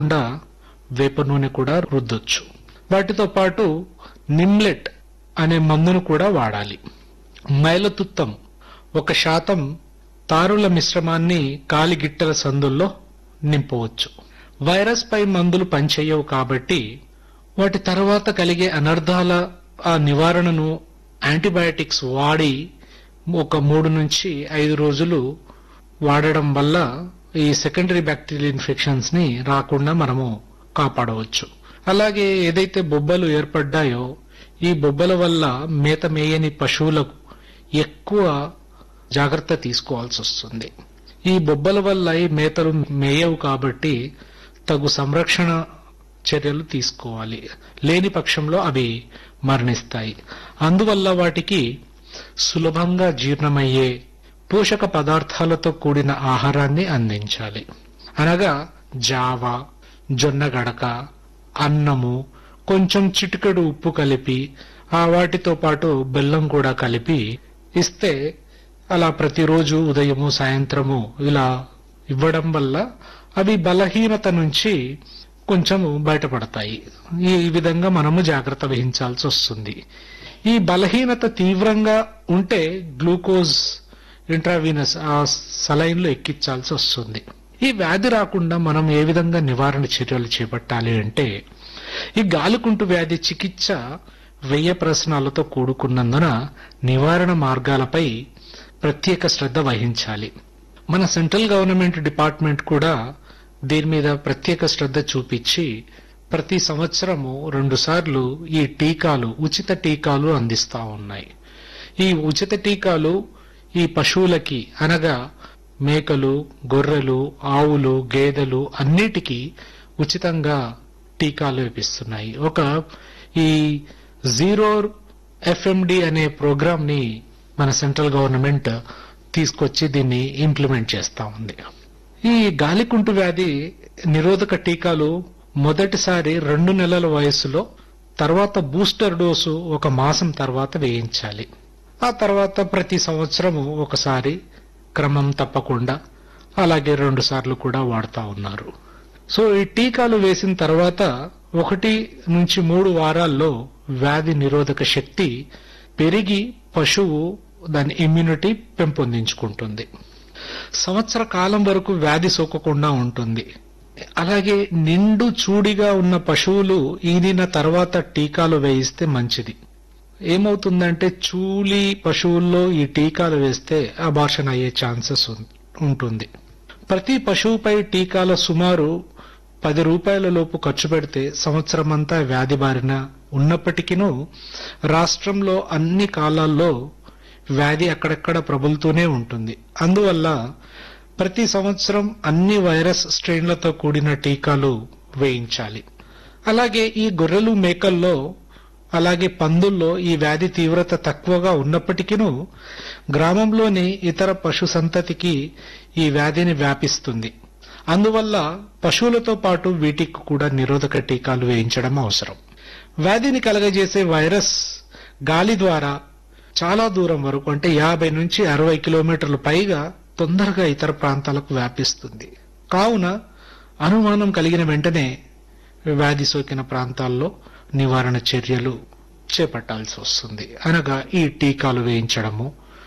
కాకుండా వేప నూనె కూడా రుద్దొచ్చు వాటితో పాటు నిమ్లెట్ అనే మందును కూడా వాడాలి మైలతుత్తం ఒక శాతం తారుల మిశ్రమాన్ని కాలిగిట్టల సందుల్లో నింపవచ్చు వైరస్ పై మందులు పనిచేయవు కాబట్టి వాటి తర్వాత కలిగే అనర్థాల ఆ నివారణను యాంటీబయాటిక్స్ వాడి ఒక మూడు నుంచి ఐదు రోజులు వాడడం వల్ల ఈ సెకండరీ బ్యాక్టీరియల్ ఇన్ఫెక్షన్స్ ని రాకుండా మనము కాపాడవచ్చు అలాగే ఏదైతే బొబ్బలు ఏర్పడ్డాయో ఈ బొబ్బల వల్ల మేత మేయని పశువులకు ఎక్కువ జాగ్రత్త తీసుకోవాల్సి వస్తుంది ఈ బొబ్బల వల్ల ఈ మేతలు మేయవు కాబట్టి తగు సంరక్షణ చర్యలు తీసుకోవాలి లేని పక్షంలో అవి మరణిస్తాయి అందువల్ల వాటికి సులభంగా జీర్ణమయ్యే పోషక పదార్థాలతో కూడిన ఆహారాన్ని అందించాలి అనగా జావ జొన్న గడక అన్నము కొంచెం చిటికెడు ఉప్పు కలిపి ఆ వాటితో పాటు బెల్లం కూడా కలిపి ఇస్తే అలా ప్రతిరోజు ఉదయము సాయంత్రము ఇలా ఇవ్వడం వల్ల అవి బలహీనత నుంచి కొంచెము బయటపడతాయి ఈ విధంగా మనము జాగ్రత్త వహించాల్సి వస్తుంది ఈ బలహీనత తీవ్రంగా ఉంటే గ్లూకోజ్ ఇంట్రావీనస్ ఆ సలైన్లో ఎక్కించాల్సి వస్తుంది ఈ వ్యాధి రాకుండా మనం ఏ విధంగా నివారణ చర్యలు చేపట్టాలి అంటే ఈ గాలికుంటు వ్యాధి చికిత్స వ్యయ ప్రశ్నలతో కూడుకున్నందున నివారణ మార్గాలపై ప్రత్యేక శ్రద్ధ వహించాలి మన సెంట్రల్ గవర్నమెంట్ డిపార్ట్మెంట్ కూడా దీని మీద ప్రత్యేక శ్రద్ధ చూపించి ప్రతి సంవత్సరము రెండు సార్లు ఈ టీకాలు ఉచిత టీకాలు అందిస్తా ఉన్నాయి ఈ ఉచిత టీకాలు ఈ పశువులకి అనగా మేకలు గొర్రెలు ఆవులు గేదెలు అన్నిటికీ ఉచితంగా టీకాలు వేపిస్తున్నాయి ఒక ఈ జీరో ఎఫ్ఎండి అనే ప్రోగ్రామ్ ని మన సెంట్రల్ గవర్నమెంట్ తీసుకొచ్చి దీన్ని ఇంప్లిమెంట్ చేస్తా ఉంది ఈ గాలికుంటు వ్యాధి నిరోధక టీకాలు మొదటిసారి రెండు నెలల వయసులో తర్వాత బూస్టర్ డోసు ఒక మాసం తర్వాత వేయించాలి ఆ తర్వాత ప్రతి సంవత్సరము ఒకసారి క్రమం తప్పకుండా అలాగే రెండు సార్లు కూడా వాడుతా ఉన్నారు సో ఈ టీకాలు వేసిన తర్వాత ఒకటి నుంచి మూడు వారాల్లో వ్యాధి నిరోధక శక్తి పెరిగి పశువు దాని ఇమ్యూనిటీ పెంపొందించుకుంటుంది సంవత్సర కాలం వరకు వ్యాధి సోకకుండా ఉంటుంది అలాగే నిండు చూడిగా ఉన్న పశువులు ఈదిన తర్వాత టీకాలు వేయిస్తే మంచిది ఏమవుతుందంటే చూలి పశువుల్లో ఈ టీకాలు వేస్తే అబార్షన్ అయ్యే ఛాన్సెస్ ఉంటుంది ప్రతి పశువుపై టీకాల సుమారు పది రూపాయల లోపు ఖర్చు పెడితే సంవత్సరం అంతా వ్యాధి బారిన ఉన్నప్పటికీను రాష్ట్రంలో అన్ని కాలాల్లో వ్యాధి అక్కడక్కడ ప్రబలుతూనే ఉంటుంది అందువల్ల ప్రతి సంవత్సరం అన్ని వైరస్ స్ట్రెయిన్లతో కూడిన టీకాలు వేయించాలి అలాగే ఈ గొర్రెలు మేకల్లో అలాగే పందుల్లో ఈ వ్యాధి తీవ్రత తక్కువగా ఉన్నప్పటికీను గ్రామంలోని ఇతర పశు సంతతికి ఈ వ్యాధిని వ్యాపిస్తుంది అందువల్ల పశువులతో పాటు వీటికి కూడా నిరోధక టీకాలు వేయించడం అవసరం వ్యాధిని కలగజేసే వైరస్ గాలి ద్వారా చాలా దూరం వరకు అంటే యాభై నుంచి అరవై కిలోమీటర్లు పైగా తొందరగా ఇతర ప్రాంతాలకు వ్యాపిస్తుంది కావున అనుమానం కలిగిన వెంటనే వ్యాధి సోకిన ప్రాంతాల్లో నివారణ చర్యలు చేపట్టాల్సి వస్తుంది అనగా ఈ టీకాలు వేయించడము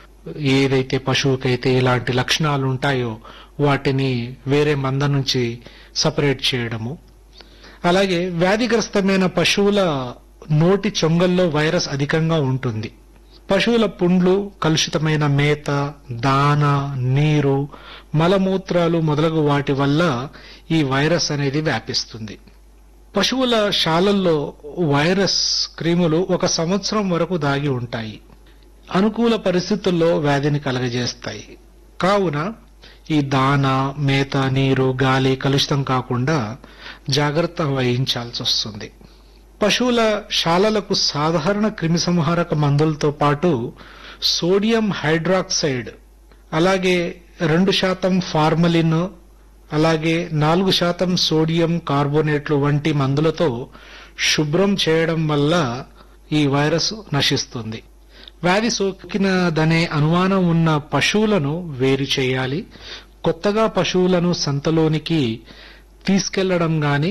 ఏదైతే పశువుకైతే ఇలాంటి లక్షణాలు ఉంటాయో వాటిని వేరే మంద నుంచి సపరేట్ చేయడము అలాగే వ్యాధిగ్రస్తమైన పశువుల నోటి చొంగల్లో వైరస్ అధికంగా ఉంటుంది పశువుల పుండ్లు కలుషితమైన మేత దాన నీరు మలమూత్రాలు మొదలగు వాటి వల్ల ఈ వైరస్ అనేది వ్యాపిస్తుంది పశువుల శాలల్లో వైరస్ క్రిములు ఒక సంవత్సరం వరకు దాగి ఉంటాయి అనుకూల పరిస్థితుల్లో వ్యాధిని కలగజేస్తాయి కావున ఈ దాన మేత నీరు గాలి కలుషితం కాకుండా జాగ్రత్త వహించాల్సి వస్తుంది పశువుల శాలలకు సాధారణ క్రిమిసంహారక మందులతో పాటు సోడియం హైడ్రాక్సైడ్ అలాగే రెండు శాతం ఫార్మలిన్ అలాగే నాలుగు శాతం సోడియం కార్బోనేట్లు వంటి మందులతో శుభ్రం చేయడం వల్ల ఈ వైరస్ నశిస్తుంది వ్యాధి సోకినదనే అనుమానం ఉన్న పశువులను వేరు చేయాలి కొత్తగా పశువులను సంతలోనికి తీసుకెళ్లడం గాని